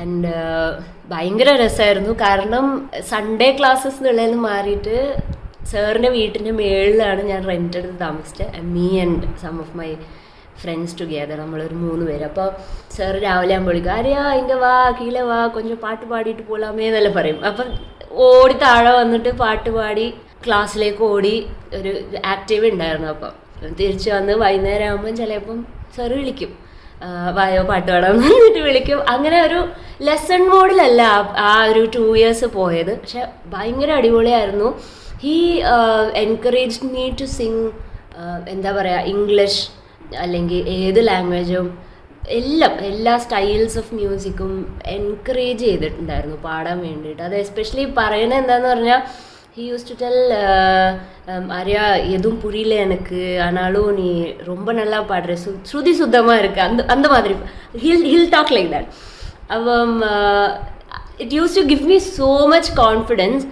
and ഭയങ്കര രസമായിരുന്നു കാരണം സൺഡേ ക്ലാസ്സസ് എന്നുള്ളതിൽ മാറിയിട്ട് സാറിൻ്റെ വീട്ടിൻ്റെ മേളിലാണ് ഞാൻ റെൻ്റ് എടുത്ത് താമസിച്ചത് me and some of my friends together നമ്മളൊരു മൂന്ന് പേര് അപ്പോൾ സാർ രാവിലെ ആകുമ്പോൾ വിളിക്കും ആരെയാ ഇങ്ങ വാ കീഴെ വാ കൊഞ്ചം പാട്ട് പാടിയിട്ട് പോലാമേ എന്നെല്ലാം പറയും അപ്പം ഓടി താഴെ വന്നിട്ട് പാട്ട് പാടി ക്ലാസ്സിലേക്ക് ഓടി ഒരു ആക്റ്റീവ് ഉണ്ടായിരുന്നു അപ്പം തിരിച്ചു വന്ന് വൈകുന്നേരം ആകുമ്പം ചിലപ്പം സാർ വിളിക്കും ആ, വായോ പാട്ട് പാടാൻ എന്നിട്ട് വിളിക്കും അങ്ങനെ ഒരു ലെസൺ മോഡിലല്ല ആ- ആ ഒരു ടു ഇയേഴ്സ് പോയത് പക്ഷെ ഭയങ്കര അടിപൊളിയായിരുന്നു he encourage me to sing എന്താ പറയുക ഇംഗ്ലീഷ് അല്ലെങ്കിൽ ഏത് ലാംഗ്വേജും എല്ലാം എല്ലാ സ്റ്റൈൽസ് ഓഫ് മ്യൂസിക്കും എൻകറേജ് ചെയ്തിട്ടുണ്ടായിരുന്നു പാടാൻ വേണ്ടിയിട്ട് അത് എസ്പെഷ്യലി പറയുന്നത് എന്താന്ന് പറഞ്ഞാൽ ஹி யூஸ் டு டெல் ஆரியா எதுவும் புரியல எனக்கு ஆனாலும் நீ ரொம்ப நல்லா பாடுற சு ஸ்ருதி சுத்தமாக இருக்கு அந்த அந்த மாதிரி he'll he'll talk like that அவன் it use to give me so much confidence